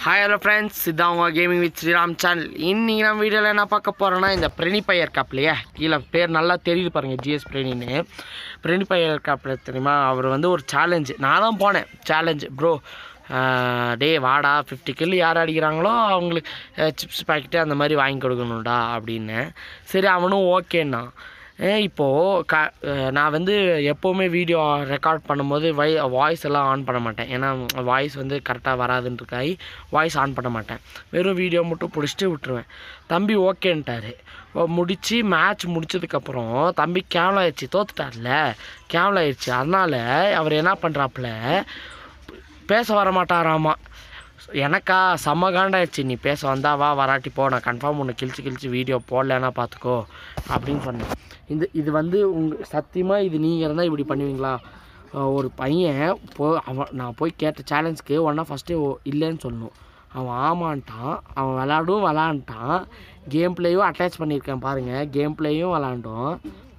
Hi hello friends இதான் உங்கள் gaming with Sriram channel இன்னைக்கு நம்ம வீடியோவில் என்ன பார்க்க போகிறோன்னா இந்த பிரணி கப் இல்லையா கீழே பேர் நல்லா தெரியுது பாருங்கள் ஜிஎஸ் பிரணின்னு பிரணி பையர் கப்பில் தெரியுமா அவர் வந்து ஒரு சேலஞ்சு நான் தான் போனேன் சேலஞ்சு ப்ரோ டேய் வாடா ஃபிஃப்டி கில் யார் அடிக்கிறாங்களோ அவங்களுக்கு சிப்ஸ் பாக்கெட்டு அந்த மாதிரி வாங்கி கொடுக்கணும்டா அப்படின்னு சரி அவனும் ஓகேன்னா ஏன் இப்போது க அஹ் நான் வந்து எப்போவுமே வீடியோ ரெக்கார்ட் பண்ணும்போது வை வாய்ஸ் எல்லாம் ஆன் பண்ண மாட்டேன் ஏன்னா வாய்ஸ் வந்து கரெக்டாக வராதுன்றக்காய் வாய்ஸ் ஆன் பண்ண மாட்டேன் வெறும் வீடியோ மட்டும் பிடிச்சிட்டு விட்டுருவேன் தம்பி ஓகேன்ட்டாரு முடித்து மேட்ச் முடிச்சதுக்கப்புறம் தம்பி கேவலம் ஆயிடுச்சு தோத்துட்டார்ல கேவலம் ஆயிடுச்சு அதனால் அவர் என்ன பண்ணுறாப்புல பேச வர மாட்டாராமா எனக்கா செம்ம காண்டாயிடுச்சு நீ பேச வந்தா வா வராட்டி போ நான் கன்ஃபார்ம் உன்னை கிழிச்சு கிழிச்சு வீடியோ போடலன்னா பார்த்துக்கோ அப்படின்னு சொன்னேன் இந்த இது வந்து உங்க சத்தியமாக இது நீங்கள் இருந்தால் இப்படி பண்ணுவீங்களா அஹ் ஒரு பையன் போ அவன் நான் போய் கேட்ட சேலஞ்சுக்கு ஒன்றா ஃபஸ்ட்டு இல்லைன்னு சொல்லணும் அவன் ஆமான்ட்டான் அவன் விளாடும் விளாண்டான் கேம் பிளேயும் அட்டாச் பண்ணியிருக்கேன் பாருங்கள் கேம் பிளேயும் விளாண்டோம்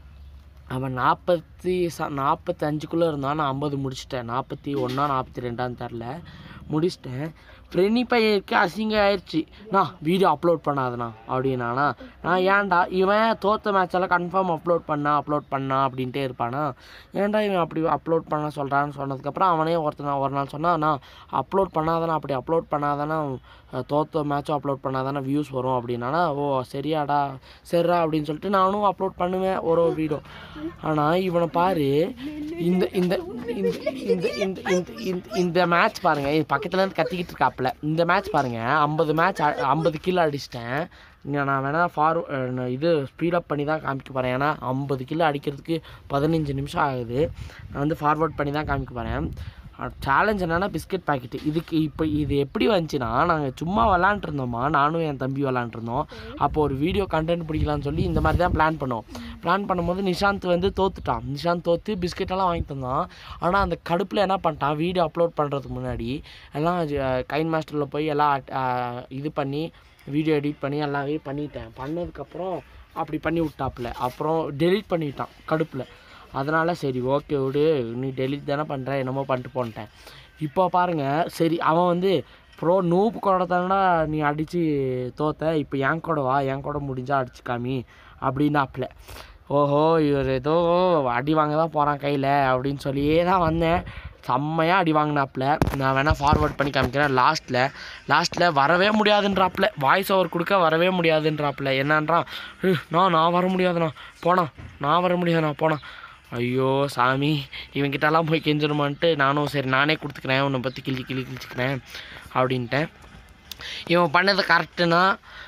அவன் நாற்பத்தி ச நாற்பத்தஞ்சுக்குள்ளே இருந்தான் நான் ஐம்பது முடிச்சிட்டேன் நாற்பத்தி ஒன்றா நாற்பத்தி ரெண்டான்னு தெரில முடிச்சிட்டேன் ஃப்ரெண்டி பையனுக்கு அசிங்கம் ஆயிடுச்சு நான் வீடியோ அப்லோட் பண்ணாதண்ணா அப்படின்னானா நான் ஏன்டா இவன் தோத்த மேட்செல்லாம் கன்ஃபார்ம் அப்லோட் பண்ணா அப்லோட் பண்ணா அப்படின்ட்டே இருப்பானா ஏன்டா இவன் அப்படி அப்லோட் பண்ண சொல்கிறான்னு சொன்னதுக்கப்புறம் அவனே ஒருத்தன் ஒரு நாள் சொன்னான் நான் அப்லோட் பண்ணாதானே அப்படி அப்லோட் பண்ணாதானே அஹ், தோத்த மேட்சும் அப்லோட் பண்ணாதானே வியூஸ் வரும் அப்படின்னானா ஓ சரியாடா சரிடா அப்படின்னு சொல்லிட்டு நானும் அப்லோட் பண்ணுவேன் ஒரு ஒரு வீடியோ ஆனால் இவனை பாரு இந்த இந்த இந்த இந்த இந்த இந்த இந்த இந்த மேட்ச் பாருங்கள் இது பக்கத்துல இருந்து கத்திக்கிட்டு இருக்காப்புல இந்த மேட்ச் பாருங்கள் ஐம்பது மேட்ச் ஐம்பது கிலோ அடிச்சிட்டேன் இங்க நான் வேணால் ஃபார் இது ஸ்பீடப் பண்ணி தான் காமிக்க போகிறேன் ஏன்னா ஐம்பது கிலோ அடிக்கிறதுக்கு பதினஞ்சு நிமிஷம் ஆகுது நான் வந்து ஃபார்வர்ட் பண்ணி தான் காமிக்க போகிறேன் சேலஞ்ச் என்னன்னா பிஸ்கட் பாக்கெட்டு இதுக்கு இப்போ இது எப்படி வந்துச்சுன்னா நாங்கள் சும்மா விளாண்டுருந்தோமா நானும் என் தம்பி விளாண்டுருந்தோம் அப்போ ஒரு வீடியோ கண்டென்ட் பிடிக்கலாம்னு சொல்லி இந்த மாதிரி தான் பிளான் பண்ணோம் பிளான் பண்ணும்போது நிஷாந்த் வந்து தோத்துட்டான் நிஷாந்த் தோத்து பிஸ்கெட் எல்லாம் வாங்கி தந்தான் ஆனால் அந்த கடுப்பில் என்ன பண்ணிட்டான் வீடியோ அப்லோட் பண்ணுறதுக்கு முன்னாடி எல்லாம் கைன் மாஸ்டரில் போய் எல்லாம் அஹ், இது பண்ணி வீடியோ எடிட் பண்ணி எல்லாமே பண்ணிட்டேன் பண்ணதுக்கப்புறம் அப்படி பண்ணி விட்டாப்புல அப்புறம் டெலீட் பண்ணிட்டான் கடுப்பில் அதனால் சரி ஓகே விடு நீ டெலிட் தானே பண்ணுற என்னமோ பண்ணிட்டு போன்ட்டேன் இப்போ பாருங்கள் சரி அவன் வந்து ப்ரோ நூப்பு கூட தானடா நீ அடித்து தோத்த இப்போ என் கூட வா என் கூட முடிஞ்சா அடிச்சு காமி அப்படின்னாப்புல ஓஹோ இவர் ஏதோ அடி வாங்க தான் போகிறான் கையில் அப்படின்னு சொல்லியே தான் வந்தேன் செம்மையாக அடி வாங்கினாப்புல நான் வேணால் ஃபார்வர்ட் பண்ணி காமிக்கிறேன் லாஸ்ட்டில் லாஸ்ட்டில் வரவே முடியாதுன்றாப்புல வாய்ஸ் ஓவர் கொடுக்க வரவே முடியாதுன்றாப்புல என்னன்றான் "ஏய், நான் நான் வர முடியாதுண்ணா போனா நான் வர முடியாதுண்ணா போனா ஐயோ சாமி இவங்கிட்டலாம் போய் கெஞ்சிருமான்ட்டு நானும் சரி நானே கொடுத்துக்கிறேன் உன்னை பற்றி கிளி கிளி கிழிச்சிக்கிறேன் அப்படின்ட்டேன் இவன் பண்ணது கரெக்டுனா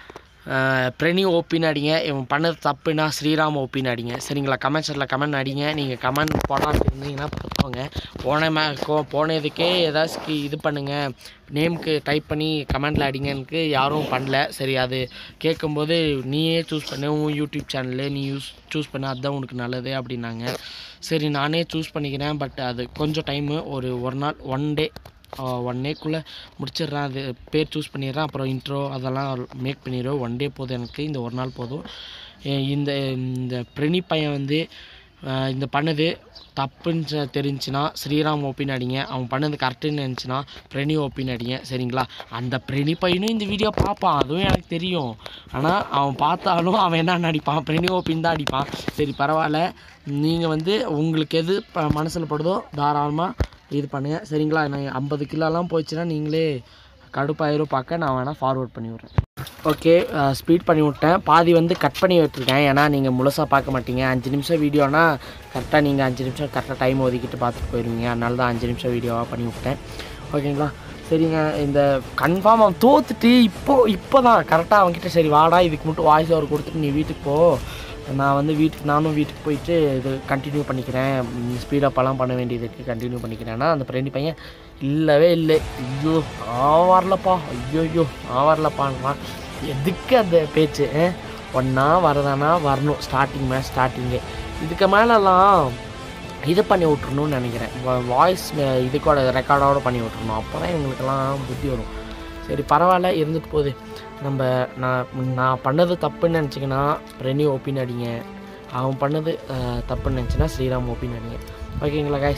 பிரணி ஓப்பின்னு அடிங்க இவன் பண்ணது தப்புனா ஸ்ரீராம் ஓப்பின்னு அடிங்க சரிங்களா கமெண்ட் செட்டில் கமெண்ட் அடிங்க நீங்கள் கமெண்ட் போடாமல் இருந்தீங்கன்னா பார்த்துக்கோங்க போன மே கோ- போனதுக்கே ஏதாச்சும் இது பண்ணுங்கள் நேமுக்கு டைப் பண்ணி கமெண்டில் அடிங்கன்னு யாரும் பண்ணல சரி அது கேட்கும்போது நீயே சூஸ் பண்ணு உன் யூடியூப் சேனலு நீ யூஸ் சூஸ் பண்ணு அதுதான் உனக்கு நல்லது அப்படின்னாங்க சரி நானே சூஸ் பண்ணிக்கிறேன் பட் அது கொஞ்சம் டைமு ஒரு ஒரு நாள் ஒன் டே ஒன் டேக்குள்ளே முடிச்சிடுறேன் அது பேர் சூஸ் பண்ணிடுறேன் அப்புறம் இன்ட்ரோ அதெல்லாம் மேக் பண்ணிடுவேன் ஒன் டே போதும் எனக்கு இந்த ஒரு நாள் போதும் எ- இந்த இந்த பிரணி பையன் வந்து அஹ், இந்த பண்ணது தப்புன்னு சொ- தெரிஞ்சுன்னா ஸ்ரீராம் ஓப்பின்னு அடிங்க அவன் பண்ணது கரெக்டுன்னு நினச்சின்னா பிரணி ஓப்பின்னு அடிங்க சரிங்களா அந்த பிரணி பையனும் இந்த வீடியோ பார்ப்பான் அதுவும் எனக்கு தெரியும் ஆனால் அவன் பார்த்தாலும் அவன் என்ன அடிப்பான் பிரணி ஓப்பின்னு தான் அடிப்பான் சரி பரவாயில்ல நீங்கள் வந்து உங்களுக்கு எது மனசில் படுதோ தாராளமாக இது பண்ணுங்கள் சரிங்களா நான் ஐம்பது கிலோலாம் போச்சுன்னா நீங்களே கடுப்பாயிரும் பார்க்க நான் வேணால் ஃபார்வர்ட் பண்ணி விட்றேன் ஓகே ஸ்பீட் பண்ணி விட்டேன் பாதி வந்து கட் பண்ணி விட்டுருக்கேன் ஏன்னா நீங்கள் முழுசாக பார்க்க மாட்டீங்க அஞ்சு நிமிஷம் வீடியோனா கரெக்டாக நீங்கள் அஞ்சு நிமிஷம் கரெக்டாக டைம் ஒதுக்கிட்டு பார்த்துட்டு போயிடுவீங்க அதனால தான் அஞ்சு நிமிஷம் வீடியோவாக பண்ணி விட்டேன் ஓகேங்களா சரிங்க இந்த கன்ஃபார்ம் அவன் தோத்துட்டு இப்போ இப்போ தான் கரெக்டாக அவன்கிட்ட சரி வாடா இதுக்கு மட்டும் வாய்ஸ் ஓவர் கொடுத்துட்டு நீ வீட்டுக்கு போ நான் வந்து வீட்டுக்கு நானும் வீட்டுக்கு போயிட்டு இது கண்டினியூ பண்ணிக்கிறேன் ஸ்பீடப்பெல்லாம் பண்ண வேண்டியது இருக்குது கண்டினியூ பண்ணிக்கிறேன்னா அந்த ஃப்ரெண்டு பையன் இல்லவே இல்லை ஐயோ நான் வரலப்பா ஐயோ ஐயோ நான் வரலப்பான்றான் எதுக்கு அந்த பேச்சு ஒன்றா வரதானா வரணும் ஸ்டார்டிங் மேட்ச் ஸ்டார்டிங்கு இதுக்கு மேலெல்லாம் இது பண்ணி விட்றணும்னு நினைக்கிறேன் வாய்ஸ் இது கூட ரெக்கார்டோட பண்ணி விட்றணும் அப்போ தான் இவங்களுக்கெல்லாம் புத்தி வரும் சரி பரவாயில்ல இருந்துட்டு போகுது நம்ம நான் நான் பண்ணது தப்புன்னு நினச்சிங்கன்னா ரெனி ஓப்பின்னு அடிங்க அவன் பண்ணது அஹ், தப்புன்னு நினச்சின்னா ஸ்ரீராம் ஓப்பின்னு அடிங்க ஓகேங்களா கைஸ்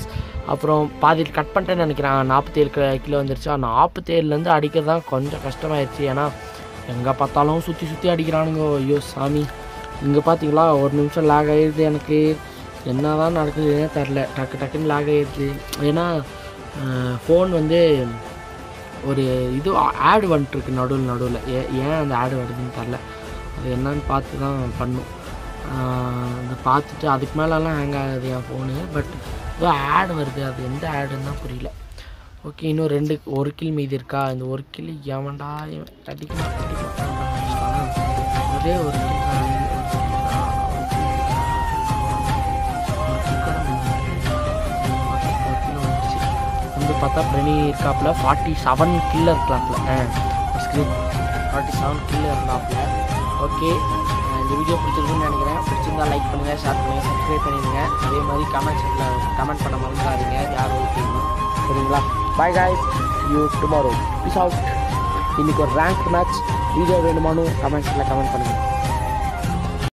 அப்புறம் பாதியில் கட் பண்ணிட்டேன்னு நினைக்கிறேன் நாற்பத்தேழு கிலோ வந்துருச்சு நாற்பத்தேழுலேருந்து அடிக்கிறது தான் கொஞ்சம் கஷ்டமாயிருச்சு ஏன்னா எங்கே பார்த்தாலும் சுற்றி சுற்றி அடிக்கிறானுங்க ஐயோ சாமி இங்கே பார்த்தீங்களா ஒரு நிமிஷம் லாக் ஆகிடுது எனக்கு என்ன தான் நடக்குதுன்னே தெரில டக்கு டக்குன்னு லாக் ஆகிடுது ஏன்னா ஃபோன் வந்து ஒரு இது ஆடு வந்துட்டுருக்கு நடுவில் நடுவில் ஏ ஏன் அந்த ஆடு வருதுன்னு தெரில அது என்னன்னு பார்த்து தான் பண்ணும் அதை பார்த்துட்டு அதுக்கு மேலெல்லாம் ஹேங் ஆகுது என் ஃபோனு பட் ஏதோ ஆடு வருது அது எந்த ஆடுன்னு தான் புரியல ஓகே இன்னும் ரெண்டு ஒரு கில் மீதி இருக்கா இந்த ஒரு கில் எவன்டா இவன் அடிக்கலாம் அடிக்கலாம் ஒரே ஒரு kill தான், ஒரு kill தான், ஒரு kill. ஒரு kill கூட முடியல. ஒரு kill வந்துருச்சு. வந்து பார்த்தா பிரணி இருக்காப்புல ஃபார்ட்டி செவன் கில்ல இருக்கலாப்புல ஸ்க்ரீன் ஃபார்ட்டி செவன் கில்ல இருந்தாப்புல ஓகே இந்த வீடியோ பிடிச்சிருக்குன்னு நினைக்கிறேன் பிடிச்சிருந்தா லைக் பண்ணுங்கள் ஷேர் பண்ணுங்கள் சப்ஸ்கிரைப் பண்ணிடுங்க அதே மாதிரி கமெண்ட்ஸில் கமெண்ட் பண்ண மறந்துடாதீங்க யார் ஓகேன்னு சரிங்களா bye guys you tomorrow peace out இன்னைக்கு ஒரு ரேங்க் மேட்ச் வீடியோ வேணுமானும் கமெண்ட்ஸில் கமெண்ட் பண்ணுங்கள்